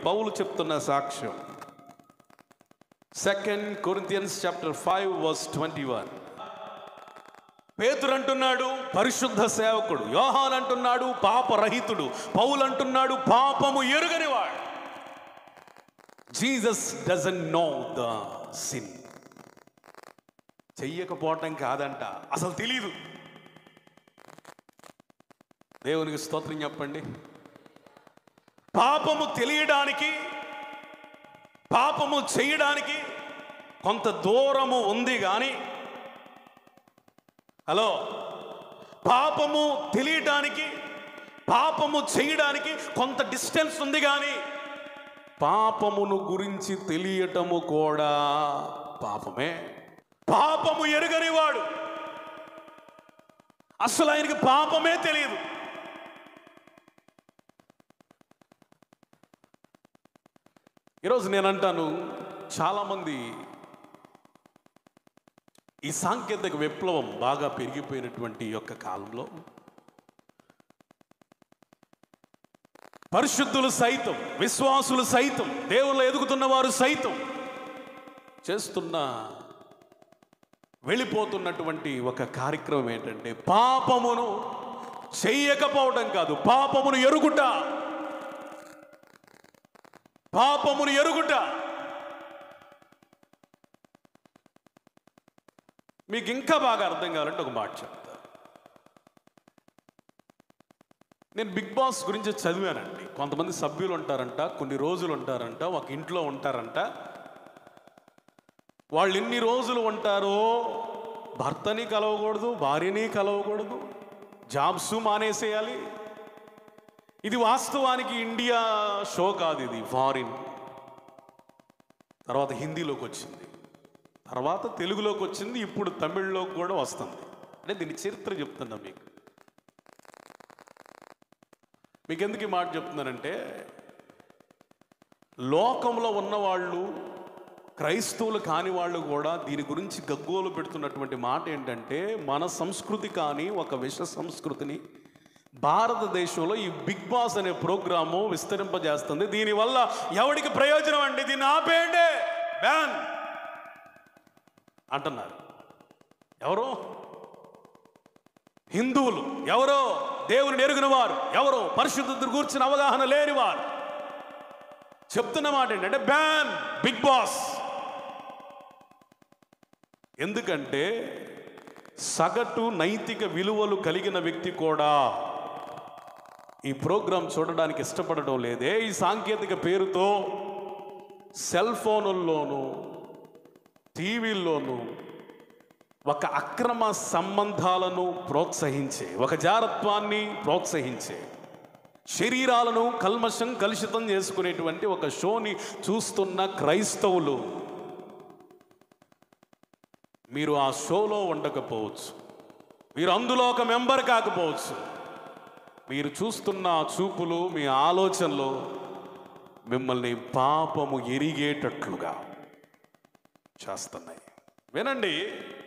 పౌలు చెప్తున్న సాక్ష్యం second Corinthians chapter five verse twenty one పేతురు అంటున్నాడు పరిశుద్ధ సేవకుడు యోహాన్ అంటున్నాడు పాపరహితుడు పౌలు అంటున్నాడు పాపము ఎరుగనివాడు Jesus doesn't know the sin చెయ్యకపోవటం కాదంట అసలు తెలీదు దేవునికి స్తోత్రం చెప్పండి పాపము తెలియడానికి పాపము చేయడానికి కొంత దూరము ఉంది కానీ హలో పాపము తెలియటానికి పాపము చేయడానికి కొంత డిస్టెన్స్ ఉంది కానీ పాపమును గురించి తెలియటము కూడా పాపమే పాపము ఎరుగనివాడు అసలు ఆయనకి పాపమే తెలియదు ఈరోజు నేను అంటాను చాలామంది ఈ సాంకేతిక విప్లవం బాగా పెరిగిపోయినటువంటి ఈ యొక్క కాలంలో పరిశుద్ధులు సైతం విశ్వాసులు సైతం దేవుళ్ళు ఎదుగుతున్న వారు సైతం చేస్తున్న వెళ్ళిపోతున్నటువంటి ఒక కార్యక్రమం ఏంటంటే పాపమును చెయ్యకపోవడం కాదు పాపమును ఎరుగుట పాపమును ఎరుగుట మీకు ఇంకా బాగా అర్థం కావాలంటే ఒక మాట చెప్తా నేను బిగ్ బాస్ గురించి చదివానండి కొంతమంది సభ్యులు ఉంటారంట కొన్ని రోజులు ఉంటారంట ఒక ఇంట్లో ఉంటారంట వాళ్ళు ఎన్ని రోజులు ఉంటారో భర్తని కలవకూడదు భార్యని కలవకూడదు జాబ్స్ మానేసేయాలి ఇది వాస్తవానికి ఇండియా షో కాదు ఇది ఫారిన్ తర్వాత హిందీలోకి వచ్చింది తర్వాత తెలుగులోకి వచ్చింది ఇప్పుడు తమిళ్లోకి కూడా వస్తుంది అంటే దీని చరిత్ర చెప్తున్నా మీకు మీకు ఎందుకు ఈ మాట చెప్తున్నానంటే లోకంలో ఉన్నవాళ్ళు క్రైస్తవులు కాని వాళ్ళు కూడా దీని గురించి గగ్గోలు పెడుతున్నటువంటి మాట ఏంటంటే మన సంస్కృతి కానీ ఒక విష సంస్కృతిని భారతదేశంలో ఈ బిగ్ బాస్ అనే ప్రోగ్రాము విస్తరింపజేస్తుంది దీనివల్ల ఎవడికి ప్రయోజనం అండి దీన్ని ఆపేయండి బ్యాన్ అంటున్నారు ఎవరు హిందువులు ఎవరో దేవుని ఎరుగున వారు ఎవరో పరిశుద్ధత కూర్చుని అవగాహన లేని వారు చెప్తున్న మాట ఏంటంటే బ్యాన్ బిగ్ బాస్ ఎందుకంటే సగటు నైతిక విలువలు కలిగిన వ్యక్తి కూడా ఈ ప్రోగ్రాం చూడడానికి ఇష్టపడడం లేదే ఈ సాంకేతిక పేరుతో సెల్ ఫోనుల్లోనూ టీవీల్లోనూ ఒక అక్రమ సంబంధాలను ప్రోత్సహించే ఒక జారత్వాన్ని ప్రోత్సహించే శరీరాలను కల్మషం కలుషితం చేసుకునేటువంటి ఒక షోని చూస్తున్న క్రైస్తవులు మీరు ఆ షోలో ఉండకపోవచ్చు మీరు అందులో ఒక మెంబర్ కాకపోవచ్చు మీరు చూస్తున్న ఆ చూపులు మీ ఆలోచనలు మిమ్మల్ని పాపము ఎరిగేటట్లుగా చేస్తున్నాయి వినండి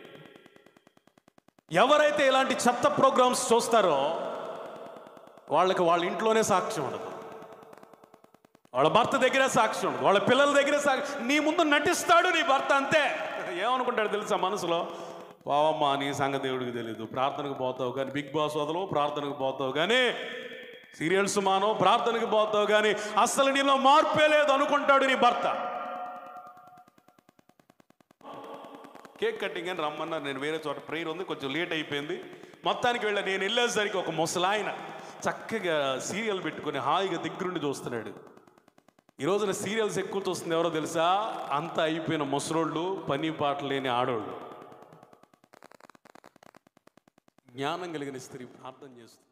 ఎవరైతే ఇలాంటి చెత్త ప్రోగ్రామ్స్ చూస్తారో వాళ్ళకి వాళ్ళ ఇంట్లోనే సాక్ష్యం ఉండదు వాళ్ళ భర్త దగ్గరే సాక్ష్యం ఉండదు వాళ్ళ పిల్లల దగ్గరే సాక్ష్యం నీ ముందు నటిస్తాడు నీ భర్త అంతే ఏమనుకుంటాడు తెలుసా మనసులో పావమ్మా నీ సంగతి దేవుడికి తెలియదు ప్రార్థనకు పోతావు కానీ బిగ్ బాస్ వదలవు ప్రార్థనకు పోతావు కానీ సీరియల్స్ మానవు ప్రార్థనకు పోతావు కానీ అస్సలు నీలో మార్పే లేదు అనుకుంటాడు నీ భర్త కేక్ కటింగ్ అని రమ్మన్నారు నేను వేరే చోట ప్రేయర్ ఉంది కొంచెం లేట్ అయిపోయింది మొత్తానికి వెళ్ళా నేను వెళ్ళేసరికి ఒక ముసలాయన చక్కగా సీరియల్ పెట్టుకొని హాయిగా దగ్గరుండి చూస్తున్నాడు ఈ రోజున సీరియల్స్ ఎక్కువ చూస్తుంది ఎవరో తెలుసా అంత అయిపోయిన ముసలోళ్ళు పని పాట లేని ఆడోళ్ళు జ్ఞానం కలిగిన స్త్రీ ప్రార్థన చేస్తుంది